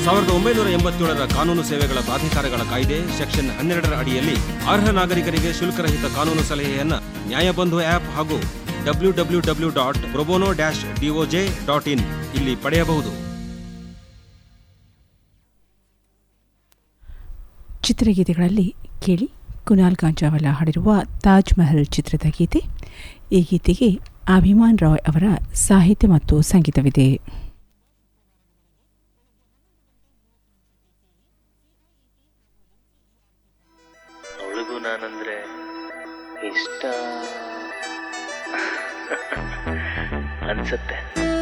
ಸಾವಿರದ ಒಂಬೈನೂರ ಎಂಬತ್ತೇಳರ ಕಾನೂನು ಸೇವೆಗಳ ಪ್ರಾಧಿಕಾರಗಳ ಕಾಯ್ದೆ ಸೆಕ್ಷನ್ ಹನ್ನೆರಡರ ಅಡಿಯಲ್ಲಿ ಅರ್ಹ ನಾಗರಿಕರಿಗೆ ಶುಲ್ಕರಹಿತ ಕಾನೂನು ಸಲಹೆಯನ್ನ ನ್ಯಾಯಬಂಧು ಆಪ್ ಹಾಗೂ W W W dot probono dash D O J dot in ಇಲ್ಲಿ ಪಡೆಯಬಹುದು ಚಿತ್ರಗೀತೆಗಳಲ್ಲಿ ಕೇಳಿ ಕುನಾಲ್ ಗಾಂಜಾವಲ ಹಾಡಿರುವ ತಾಜ್ ಮಹಲ್ ಚಿತ್ರದ ಗೀತೆ ಈ ಗೀತೆಗೆ ಅಭಿಮಾನ್ ರಾಯ್ ಅವರ ಸಾಹಿತ್ಯ ಮತ್ತು ಸಂಗೀತವಿದೆ ಅವಳಿಗೂ ನಾನಂದ್ರೆ ಇಷ್ಟ ಅನ್ಸತ್ತೆ